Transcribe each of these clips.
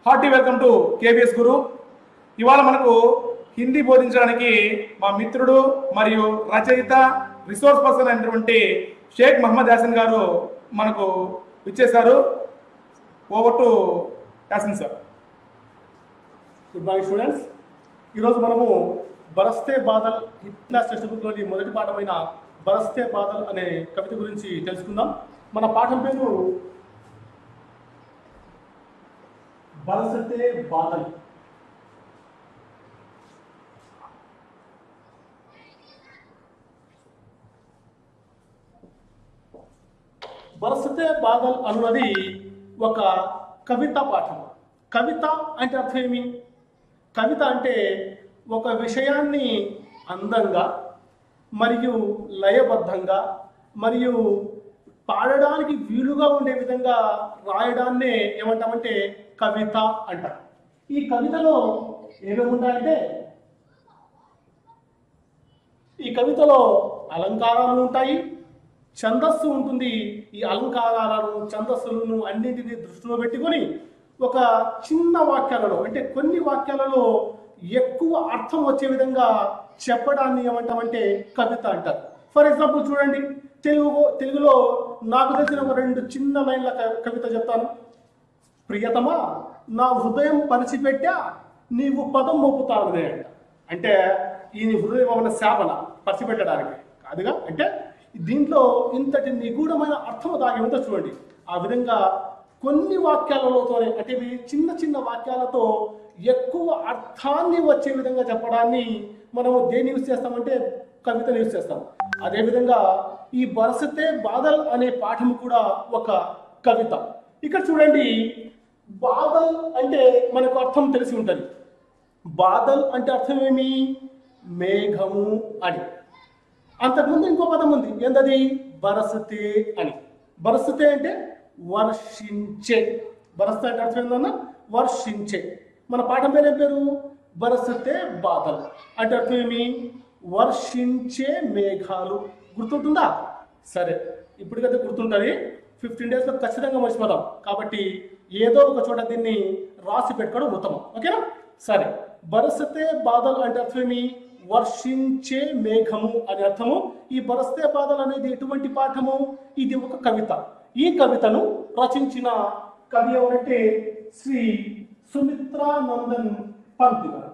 Hearty welcome to KBS Guru ఇవాళ మనకు హిందీ బోధించడానికి మా మిత్రుడు మరియు రచయిత రిసోర్స్ పర్సన్ అయినటువంటి షేక్ మహమ్మద్ యాసిన్ గారు మనకు ఇచ్చేశారు over to Yasin sir good morning students ఈరోజు మనము బరస్తే బాదల్ క్లాస్ టెక్స్ట్ బుక్లోని మొదటి పాఠమైన బరస్తే బాదల్ అనే కవిత గురించి తెలుసుకుందాం మన పాఠం పేరు బరసతే బాదల్ బరసతే బాదల్ అన్నది ఒక కవిత పాఠం కవిత అంటే అర్థం ఏమి కవిత అంటే ఒక విషయాన్ని అందంగా మరియు లయబద్ధంగా మరియు పాడడానికి వీలుగా ఉండే విధంగా రాయడాన్నే ఏమంటామంటే కవిత అంటారు ఈ కవితలో ఏమేమి ఉంటాయంటే ఈ కవితలో అలంకారాలు ఉంటాయి ఛందస్సు ఉంటుంది ఈ అలంకారాలను ఛందస్సులను అన్నింటినీ దృష్టిలో పెట్టుకొని ఒక చిన్న వాక్యాలలో అంటే కొన్ని వాక్యాలలో ఎక్కువ అర్థం వచ్చే విధంగా చెప్పడాన్ని ఏమంటామంటే కవిత అంటారు ఫర్ ఎగ్జాంపుల్ చూడండి తెలుగు తెలుగులో నాకు తెలిసిన ఒక రెండు చిన్న లైన్ల క- కవిత చెప్తాను ప్రియతమా నా హృదయం పరిచిపెట్టా నీవు పదం మోపుతావునే అంట అంటే ఈ హృదయం ఏమైనా శాపన పరిచిపెట్టడానికి కాదుగా అంటే దీంట్లో ఇంతటి నిగూఢమైన అర్థం దాగి ఉందో చూడండి ఆ విధంగా కొన్ని వాక్యాలతోనే అంటే ఇవి చిన్న చిన్న వాక్యాలతో ఎక్కువ అర్థాన్ని వచ్చే విధంగా చెప్పడాన్ని మనము దేన్ని యూజ్ చేస్తామంటే కవితను యూజ్ చేస్తాం అదేవిధంగా ఈ బరసతే బాదల్ అనే పాఠం కూడా ఒక కవిత ఇక్కడ చూడండి బాదల్ అంటే మనకు అర్థం తెలిసి ఉంటుంది బాదల్ అంటే అర్థం ఏమి మేఘము అని అంతకుముందు ఇంకో పదం ఉంది ఏంటది బరసతే అని బరసతే అంటే వర్షించే బరసతే అంటే అర్థం ఏందన్నా వర్షించే మన పాఠం పేరు ఏం పేరు బరసతే బాదల్ అంటే అర్థం ఏమి వర్షించే మేఘాలు గుర్తుంటుందా సరే ఇప్పటికైతే గుర్తుంటుంది ఫిఫ్టీన్ డేస్లో ఖచ్చితంగా మర్చిపోతాం కాబట్టి ఏదో ఒక చోట దీన్ని రాసి పెట్టుకోవడం ఉత్తమం ఓకేనా సరే బరసతే బాధలు అంటే అర్థమేమి వర్షించే మేఘము అని అర్థము ఈ బరస్తే బాధలు అనేది ఎటువంటి పాఠము ఇది ఒక కవిత ఈ కవితను రచించిన కవి ఎవరంటే శ్రీ సుమిత్రానందన్ పంత్ గారు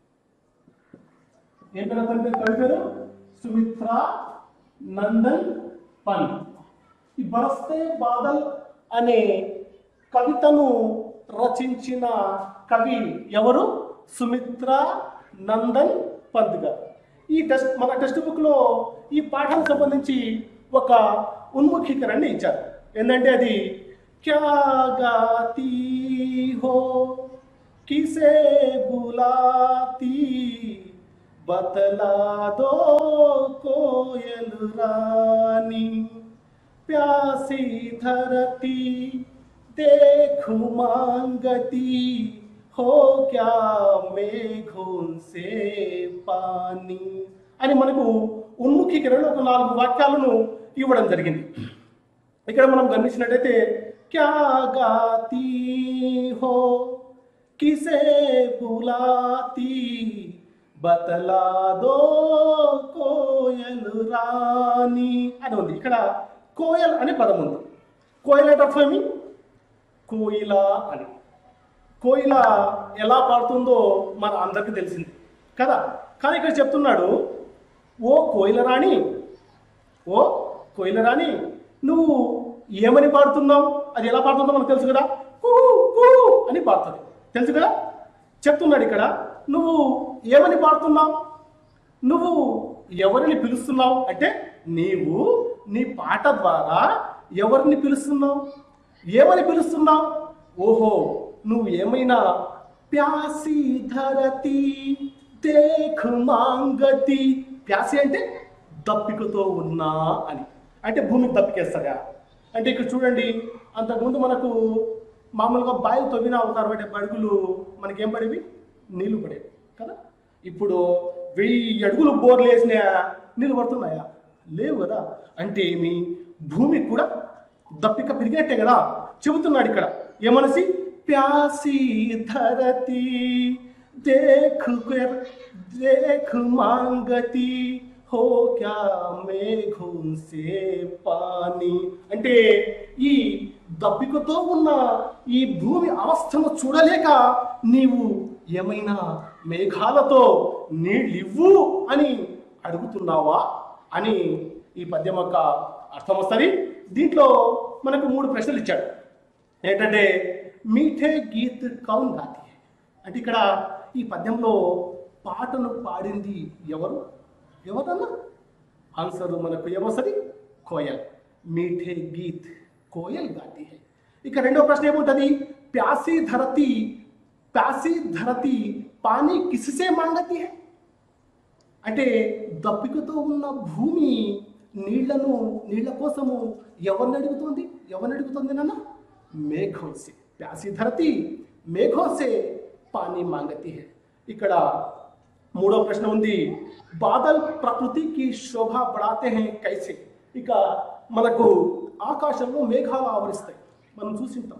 ఏం పేరు అతని పేరు కవి పేరు సుమిత్రా నందన్ పంత్ ఈ బరస్తే బాదల్ అనే కవితను రచించిన కవి ఎవరు సుమిత్ర నందన్ పంత్ గారు ఈ టెస్ట్ మన టెక్స్ట్ బుక్లో ఈ పాఠానికి సంబంధించి ఒక ఉన్ముఖీకరణని ఇచ్చారు ఏంటంటే అది క్యా గాతీ హో కిసే బులాతీ బతలా దో కోయల్ రాनी प्यासी धरती देखु मांगती हो क्या మేఘోం సే పాని అని మనకు ఉన్ముఖీకరణలో ఒక నాలుగు వాక్యాలను ఇవ్వడం జరిగింది ఇక్కడ మనం గమనించినట్టయితే క్యా గాతీ హో కిసే బులాతీ బతలా దో కోయల్ రాని అని ఉంది ఇక్కడ కోయల్ అనే పదం ఉంది కోయల్ అంటే అర్థం ఏమి కోయిల అని కోయిల ఎలా పాడుతుందో మన అందరికీ తెలిసింది కదా కానీ ఇక్కడ చెప్తున్నాడు ఓ కోయిల రాణి ఓ కోయిల రాణి నువ్వు ఏమని పాడుతున్నావు అది ఎలా పాడుతుందో మనకు తెలుసు కదా కూ కూ అని పాడుతుంది తెలుసు కదా చెప్తున్నాడు ఇక్కడ నువ్వు ఏమని పాడుతున్నావు నువ్వు ఎవరిని పిలుస్తున్నావు అంటే నీవు నీ పాట ద్వారా ఎవరిని పిలుస్తున్నావు ఏమని పిలుస్తున్నావు ఓహో నువ్వు ఏమైనా ప్యాసి ధరతి దేఖ్ మాంగతి ప్యాసి అంటే దప్పికతో ఉన్నా అని అంటే భూమికి దప్పికేస్తారా అంటే ఇక్కడ చూడండి అంతకుముందు మనకు మామూలుగా బాయిలు తవ్వినా ఒక అరవై అడుగులు మనకేం పడేవి నీళ్లు పడేవి కదా ఇప్పుడు వెయ్యి అడుగులు బోర్లు వేసిన నీళ్ళు పడుతున్నాయా లేవు కదా అంటే ఏమి భూమి కూడా దప్పిక పెరిగినట్టే కదా చెబుతున్నాడు ఇక్కడ ఏమనసి प्यासी धरती देख कर देख मांगती हो क्या మేఘం సే పాని అంటే ఈ దప్పికతో ఉన్న ఈ భూమి అవస్థను చూడలేక నీవు ఏమైనా మేఘాలతో నీళ్ళివ్వు అని అడుగుతున్నావా అని ఈ పద్యం యొక్క అర్థం వస్తుంది దీంట్లో మనకు మూడు ప్రశ్నలు ఇచ్చాడు ఏంటంటే మీఠే గీత్ కౌన్ గాతి హై? అంటే ఇక్కడ ఈ పద్యంలో పాటను పాడింది ఎవరు ఎవరన్నా ఆన్సర్ మనకు ఏమొస్తుంది కోయల్ మీఠే గీత్ కోయల్ గాతి హై ఇక రెండో ప్రశ్న ఏముంటుంది ప్యాసి ధరతి ప్యాసి ధరతి పానీ కిసిసే మాంగతి హై అంటే దప్పికతో ఉన్న భూమి నీళ్లను నీళ్ల కోసము ఎవరిని అడుగుతుంది ఎవరిని అడుగుతుంది నాన్న మేఘం సే ప్యాసి ధరతి మేఘం సే పానీ మాంగతి హై ఇక్కడ మూడో ప్రశ్న ఉంది బాదల్ ప్రకృతికి శోభ పడాతే హై కైసే ఇక మనకు ఆకాశంలో మేఘాలు ఆవరిస్తాయి మనం చూసింటాం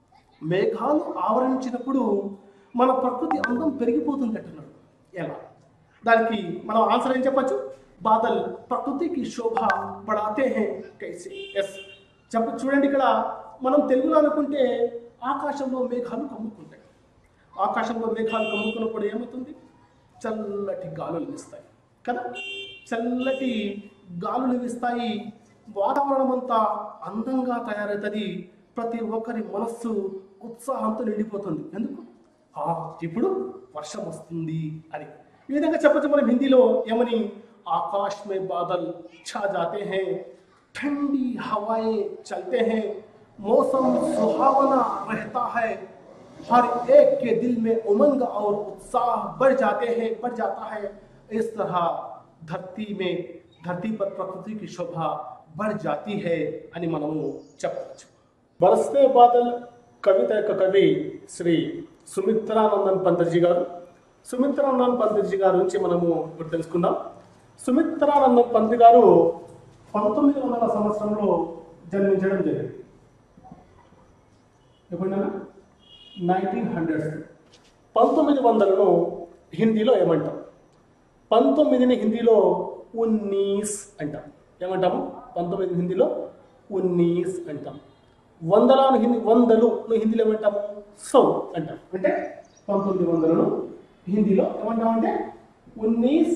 మేఘాలు ఆవరించినప్పుడు మన ప్రకృతి అందం పెరిగిపోతుంది అంటున్నాడు ఎలా దానికి మనం ఆన్సర్ ఏం చెప్పచ్చు బాదల్ ప్రకృతికి శోభ పడాతే హే కైసే ఎస్ చెప్ప చూడండి ఇక్కడ మనం తెలుగులో అనుకుంటే ఆకాశంలో మేఘాలు కమ్ముకుంటాయి ఆకాశంలో మేఘాలు కమ్ముకున్నప్పుడు ఏమవుతుంది చల్లటి గాలులు వీస్తాయి కదా చల్లటి గాలులు వీస్తాయి వాతావరణం అంతా అందంగా తయారవుతుంది ప్రతి ఒక్కరి మనస్సు ఉత్సాహంతో నిండిపోతుంది ఎందుకు ఆ ఇప్పుడు వర్షం వస్తుంది అని ఈ విధంగా చెప్పచ్చు మనం హిందీలో ఏమని ఆకాశ్ మే బాదల్ ఛా జాతే హై ठंडी हवाएं चलते हैं मौसम सुहावना रहता है हर एक के दिल में उमंग और उत्साह बढ़ जाते हैं बढ़ जाता है इस तरह धरती में धरती पर प्रकृति की शोभा बढ़ जाती है అని మనము చెప్పవచ్చు బరస్తే బాదల్ కవిత యొక్క కవి శ్రీ సుమిత్రానందన్ పంతజీ గారు సుమిత్రానందన్ పంతజీ గారి నుంచి మనము ఇప్పుడు తెలుసుకుందాం సుమిత్రానందన్ పంత్ గారు పంతొమ్మిది వందల సంవత్సరంలో జన్మించడం జరిగింది ఎప్పుడైనా నైన్టీన్ హండ్రెడ్స్ పంతొమ్మిది వందలను హిందీలో ఏమంటాం పంతొమ్మిదిని హిందీలో ఉన్నీస్ అంటాం ఏమంటాము పంతొమ్మిది హిందీలో ఉన్నీస్ అంటాం వందలను హిందీ వందలు హిందీలో ఏమంటాము సౌ అంటాం అంటే పంతొమ్మిది వందలను హిందీలో ఏమంటామంటే ఉన్నీస్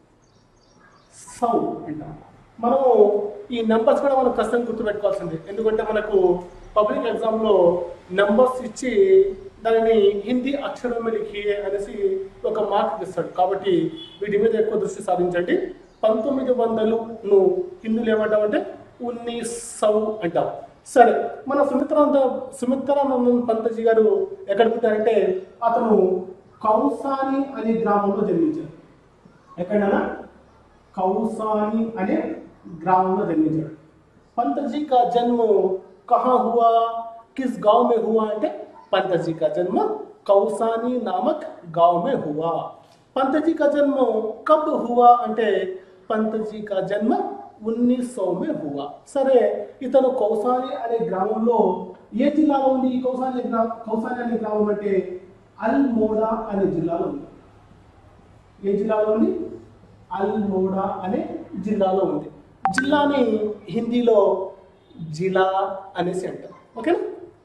సౌ అంటాం మనము ఈ నెంబర్స్ కూడా మనం ఖచ్చితంగా గుర్తుపెట్టుకోవాల్సింది ఎందుకంటే మనకు పబ్లిక్ ఎగ్జామ్లో నెంబర్స్ ఇచ్చి దానిని హిందీ అక్షరమే లిఖి అనేసి ఒక మార్క్ ఇస్తాడు కాబట్టి వీటి మీద ఎక్కువ దృష్టి సాధించండి పంతొమ్మిది వందలును హిందీలో ఏమంటామంటే ఉన్నీస్ సౌ అంటాం సరే మన సుమిత్రానంద సుమిత్రానందన్ పంతజీ గారు ఎక్కడ పుట్టారంటే అతను కౌసాని అనే గ్రామంలో జన్మించారు ఎక్కడన్నా कौसानी अने ग्राम में जन्मिंचाడు पंत जी का जन्म कहाँ हुआ किस गांव में हुआ అంటే पंत जी का जन्म कौसानी नामक गांव में हुआ पंत जी का जन्म कब हुआ అంటే पंत जी का जन्म 1900 में हुआ సరే ఇతను కౌసాని అనే గ్రామంలో ఏ జిల్లాలో ఉంది ఈ కౌసాని గ్రామం కౌసాని అనే గ్రామం అంటే అల్మోడా అనే జిల్లాలో ఉంది ఏ జిల్లాలో ఉంది అల్మోడా అనే జిల్లాలో ఉంది జిల్లాని హిందీలో జిలా అనేసి అంటారు ఓకేనా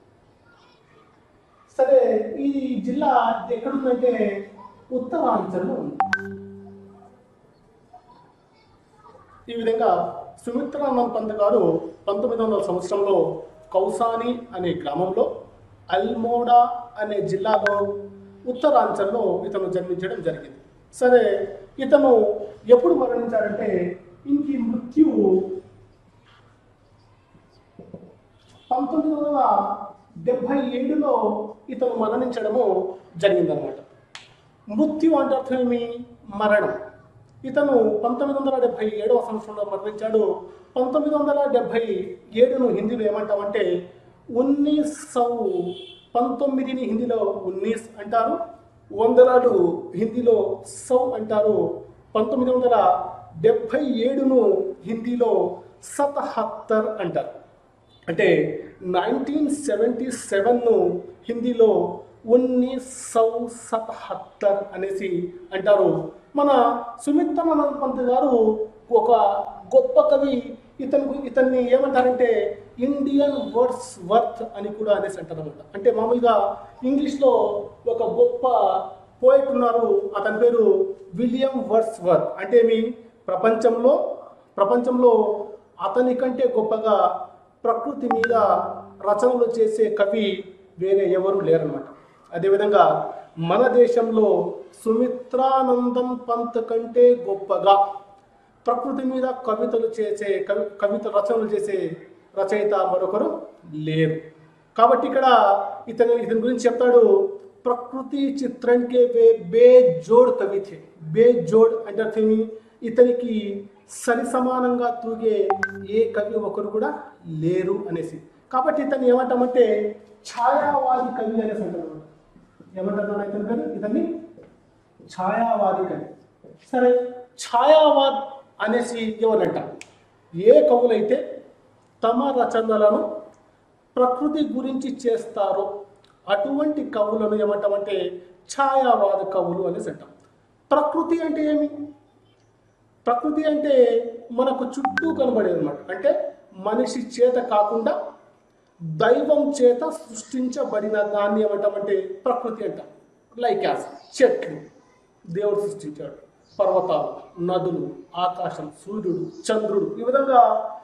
సరే ఈ జిల్లా ఎక్కడుందంటే ఉత్తరాంచల్లో ఉంది ఈ విధంగా సుమిత్రానంద్ పంత్ గారు పంతొమ్మిది వందల సంవత్సరంలో కౌసాని అనే గ్రామంలో అల్మోడా అనే జిల్లాలో ఉత్తరాంచల్లో ఇతను జన్మించడం జరిగింది సరే ఇతను ఎప్పుడు మరణించాడంటే ఇంకి మృత్యు పంతొమ్మిది వందల డెబ్భై ఏడులో ఇతను మరణించడము జరిగిందనమాట మృత్యు అంటే అర్థం ఏమి మరణం ఇతను పంతొమ్మిది వందల డెబ్భై ఏడవ సంవత్సరంలో మరణించాడు పంతొమ్మిది వందల డెబ్భై ఏడును హిందీలో ఏమంటామంటే ఉన్నీస్ సౌ పంతొమ్మిదిని హిందీలో ఉన్నీస్ అంటారు వందలాలు హిందీలో సౌ అంటారు పంతొమ్మిది వందల డెబ్భై ఏడును హిందీలో సతహత్తర్ అంటారు అంటే నైన్టీన్ సెవెంటీ సెవెన్ను హిందీలో ఉన్నీస్ సౌ సతహత్తర్ అనేసి అంటారు మన సుమిత్రానంద్ పంత్ గారు ఒక గొప్ప కవి ఇతను ఇతన్ని ఏమంటారంటే ఇండియన్ వర్డ్స్ వర్త్ అని కూడా అనేసి అంటారు అనమాట అంటే మామూలుగా ఇంగ్లీష్లో ఒక గొప్ప పోయిట్ ఉన్నారు అతని పేరు విలియం వర్డ్స్ వర్త్ అంటే మీ ప్రపంచంలో ప్రపంచంలో అతని కంటే గొప్పగా ప్రకృతి మీద రచనలు చేసే కవి వేరే ఎవరు లేరన్నమాట అదేవిధంగా మన దేశంలో సుమిత్రానందం పంత్ కంటే గొప్పగా ప్రకృతి మీద కవితలు చేసే కవి కవిత రచనలు చేసే రచయిత మరొకరు లేరు కాబట్టి ఇక్కడ ఇతను ఇతని గురించి చెప్తాడు ప్రకృతి చిత్రంకే వే బేజోడ్ కవి థే బేజోడ్ అంటే అర్థం ఏమి? ఇతనికి సరి సమానంగా తూగే ఏ కవి ఒకరు కూడా లేరు అనేసి కాబట్టి ఇతన్ని ఏమంటామంటే ఛాయావాది కవి అనేసి అంటారు ఏమంటారు ఇతని పేరు ఇతన్ని ఛాయావాది కవి సరే ఛాయావాద్ అనేసి ఎవరంటారు ఏ కవులైతే తమ రచనలను ప్రకృతి గురించి చేస్తారో అటువంటి కవులను ఏమంటామంటే ఛాయావాద కవులు అనేసి అంటాం ప్రకృతి అంటే ఏమి ప్రకృతి అంటే మనకు చుట్టూ కనబడేది అనమాట అంటే మనిషి చేత కాకుండా దైవం చేత సృష్టించబడిన దాన్ని ఏమంటామంటే ప్రకృతి అంటాం లైక్ యాజ్ చెట్లు దేవుడు సృష్టించాడు పర్వతాలు నదులు ఆకాశం సూర్యుడు చంద్రుడు ఈ విధంగా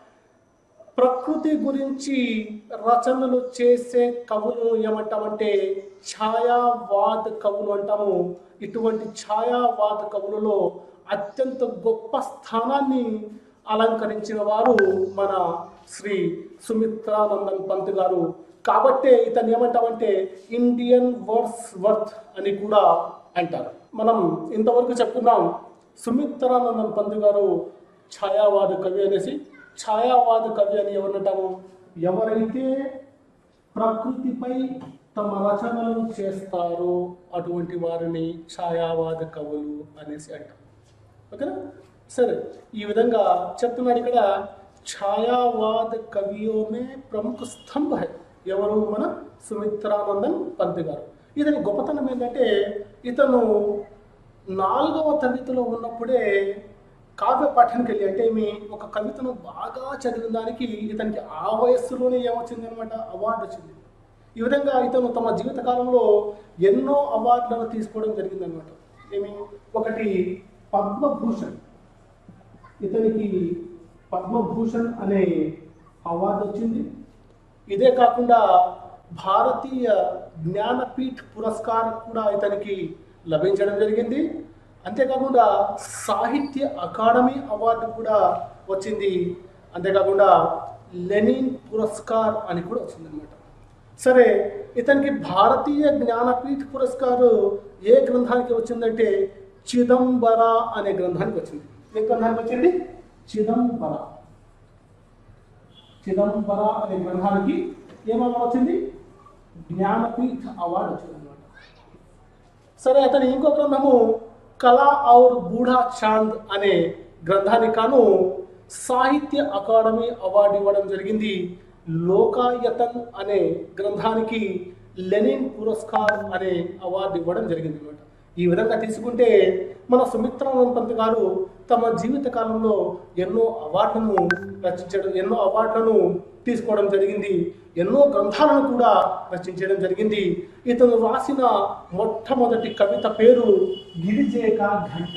ప్రకృతి గురించి రచనలు చేసే కవులు ఏమంటామంటే ఛాయావాద కవులు అంటాము ఇటువంటి ఛాయావాద కవులలో అత్యంత గొప్ప స్థానాన్ని అలంకరించిన వారు మన శ్రీ సుమిత్రానందన్ పంత్ గారు కాబట్టే ఇతను ఏమంటామంటే ఇండియన్ వర్డ్స్ వర్త్ అని కూడా అంటారు మనం ఇంతవరకు చెప్పుకున్నాం సుమిత్రానందన్ పంత్ గారు ఛాయావాద కవి అనేసి ఛాయావాద కవి అని ఎవరంటాము ఎవరైతే ప్రకృతిపై తమ రచనలను చేస్తారో అటువంటి వారిని ఛాయావాద కవులు అనేసి అంటాం ఓకేనా సరే ఈ విధంగా చెప్తున్నాడు ఇక్కడ ఛాయావాద కవియోమే ప్రముఖ స్తంభ హై ఎవరు మన సుమిత్రానందన్ పంత్ గారు ఇతని గొప్పతనం ఏంటంటే ఇతను నాలుగవ తరగతిలో ఉన్నప్పుడే కావ్య పాఠానికి వెళ్ళి అంటే మీ ఒక కవితను బాగా చదివిన దానికి ఇతనికి ఆ వయస్సులోనే ఏమొచ్చింది అనమాట అవార్డు వచ్చింది ఈ విధంగా ఇతను తమ జీవిత కాలంలో ఎన్నో అవార్డులను తీసుకోవడం జరిగిందనమాట ఏమి ఒకటి పద్మభూషణ్ ఇతనికి పద్మభూషణ్ అనే అవార్డు వచ్చింది ఇదే కాకుండా భారతీయ జ్ఞానపీఠ్ పురస్కారం కూడా ఇతనికి లభించడం జరిగింది అంతేకాకుండా సాహిత్య అకాడమీ అవార్డు కూడా వచ్చింది అంతేకాకుండా లెనిన్ పురస్కార్ అని కూడా వచ్చిందనమాట సరే ఇతనికి భారతీయ జ్ఞానపీఠ్ పురస్కారు ఏ గ్రంథానికి వచ్చిందంటే చిదంబర అనే గ్రంథానికి వచ్చింది ఏ గ్రంథానికి వచ్చింది చిదంబర చిదంబర అనే గ్రంథానికి ఏమన్నా వచ్చింది జ్ఞానపీఠ్ అవార్డు వచ్చింది అనమాట సరే అతని ఇంకో గ్రంథము కళా ఔర్ బూఢా చాంద్ అనే గ్రంథానికి కాను సాహిత్య అకాడమీ అవార్డు ఇవ్వడం జరిగింది లోకాయతన్ అనే గ్రంథానికి లెనిన్ పురస్కార్ అనే అవార్డు ఇవ్వడం జరిగింది అనమాట ఈ విధంగా తీసుకుంటే మన సుమిత్రానంద పంత్ గారు తమ జీవిత కాలంలో ఎన్నో అవార్డులను రచించడం ఎన్నో అవార్డులను తీసుకోవడం జరిగింది ఎన్నో గ్రంథాలను కూడా రచించడం జరిగింది ఇతను రాసిన మొట్టమొదటి కవిత పేరు గిరిజేక ఘంట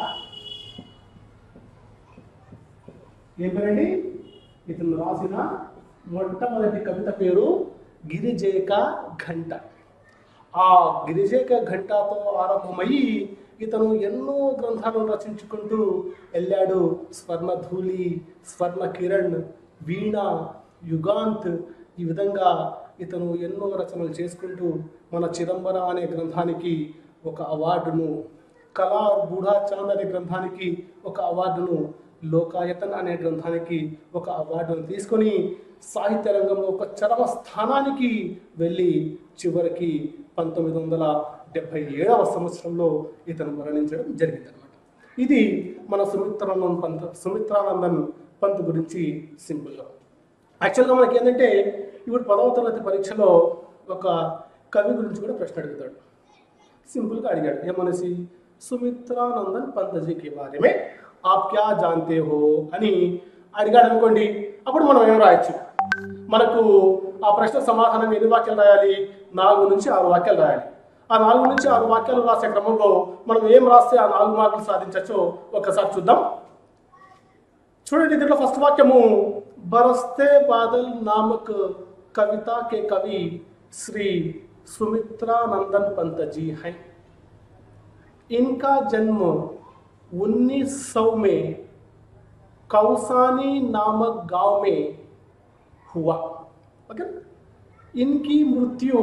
ఏం పేరండి ఇతను రాసిన మొట్టమొదటి కవిత పేరు గిరిజేక ఘంట ఆ గిరిజేక ఘంటాతో ఆరంభమయ్యి ఇతను ఎన్నో గ్రంథాలను రచించుకుంటూ వెళ్ళాడు స్వర్ణధూళి స్వర్ణ కిరణ్ వీణ యుగాంత్ ఈ విధంగా ఇతను ఎన్నో రచనలు చేసుకుంటూ మన చిదంబర అనే గ్రంథానికి ఒక అవార్డును కళా గూఢాచాంద్ అనే గ్రంథానికి ఒక అవార్డును లోకాయతన్ అనే గ్రంథానికి ఒక అవార్డును తీసుకొని సాహిత్య రంగంలో ఒక చరమ స్థానానికి వెళ్ళి చివరికి పంతొమ్మిది వందల డెబ్భై ఏడవ సంవత్సరంలో ఇతను మరణించడం జరిగింది అనమాట ఇది మన సుమిత్రానందన్ పంత్ సుమిత్రానందన్ పంత్ గురించి సింపుల్గా యాక్చువల్గా మనకి ఏంటంటే ఇప్పుడు పదవ తరగతి పరీక్షలో ఒక కవి గురించి కూడా ప్రశ్న అడుగుతాడు సింపుల్గా అడిగాడు ఏమనేసి సుమిత్రానందన్ పంతజీ కే బారే మే ఆప్ క్యా జాంతే హో అని అడిగాడు అనుకోండి అప్పుడు మనం ఏం రాయొచ్చు మనకు ఆ ప్రశ్న సమాధానం ఎన్ని వాక్యాలు రాయాలి నాలుగు నుంచి ఆరు వాక్యాలు రాయాలి ఆ నాలుగు నుంచి ఆరు వాక్యాలు రాసే క్రమంలో మనం ఏం రాస్తే ఆ నాలుగు మార్కులు సాధించచ్చో ఒకసారి చూద్దాం చూడండి దీంట్లో ఫస్ట్ వాక్యము బరస్తే బాదల్ నామక్ కవిత కే కవి శ్రీ సుమిత్రానందన్ पंत जी हैं इनका जन्म 1900 में कौसानी नामक गांव में हुआ ओके इनकी मृत्यु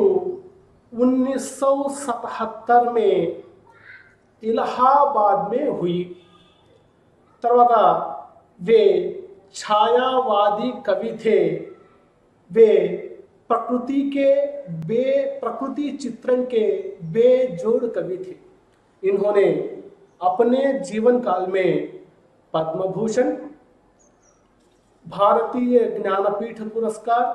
1977 में इलाहाबाद में हुई తర్వాత वे छायावादी कवि थे वे प्रकृति के बे प्रकृति चित्रण के बेजोड़ कवि थे इन्होंने अपने जीवन काल में पद्म भूषण भारतीय ज्ञानपीठ पुरस्कार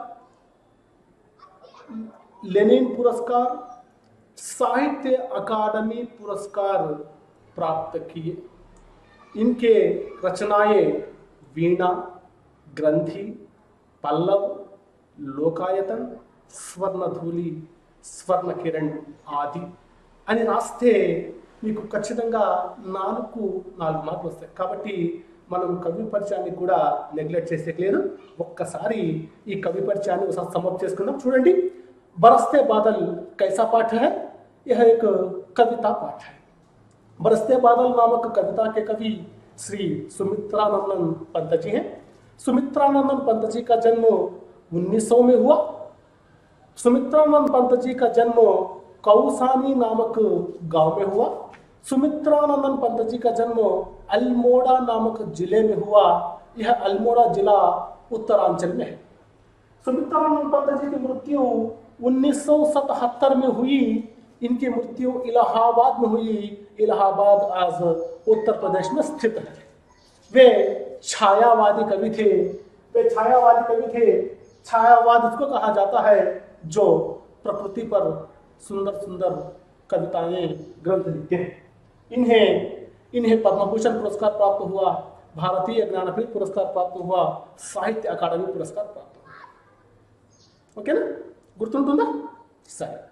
लेनिन पुरस्कार साहित्य अकादमी पुरस्कार प्राप्त किए इनके रचनाएं वीणा ग्रंथि पल्लव లోకాయతన్ స్వర్ణధూలి స్వర్ణ కిరణ్ ఆది అని రాస్తే మీకు ఖచ్చితంగా నాలుగు నాలుగు మార్కులు వస్తాయి కాబట్టి మనం కవి పరిచయాన్ని కూడా నెగ్లెక్ట్ చేసేయలేదు ఒక్కసారి ఈ కవి పరిచయాన్ని ఒకసారి సమప్ చేసుకుందాం చూడండి బరస్తే బాదల్ కైసా పాఠ है यह एक कविता पाठ है बरसते बादल नामक कविता के कवि श्री सुमित्रानंदन पंत जी हैं सुमित्रानंदन पंत जी का जन्म 1900 में हुआ सुमित्रानंद पंत जी का जन्म कौसानी नामक गांव में हुआ सुमित्रानंदन पंत जी का जन्म अल्मोड़ा नामक जिले में हुआ यह अल्मोड़ा जिला उत्तरांचल में है सुमित्रानंद पंत जी की मृत्यु 1977 में हुई इनकी मृत्यु इलाहाबाद में हुई इलाहाबाद आज उत्तर प्रदेश में स्थित है वे छायावादी कवि थे वे छायावादी कवि थे छायावाद उसको कहा जाता है जो प्रकृति पर सुंदर सुंदर कविताएं ग्रंथ लिखते हैं इन्हें इन्हें पद्म भूषण पुरस्कार प्राप्त हुआ भारतीय ज्ञानपीठ पुरस्कार प्राप्त हुआ साहित्य अकादमी पुरस्कार प्राप्त हुआ ఓకేనా గుర్తుంటుందా సరే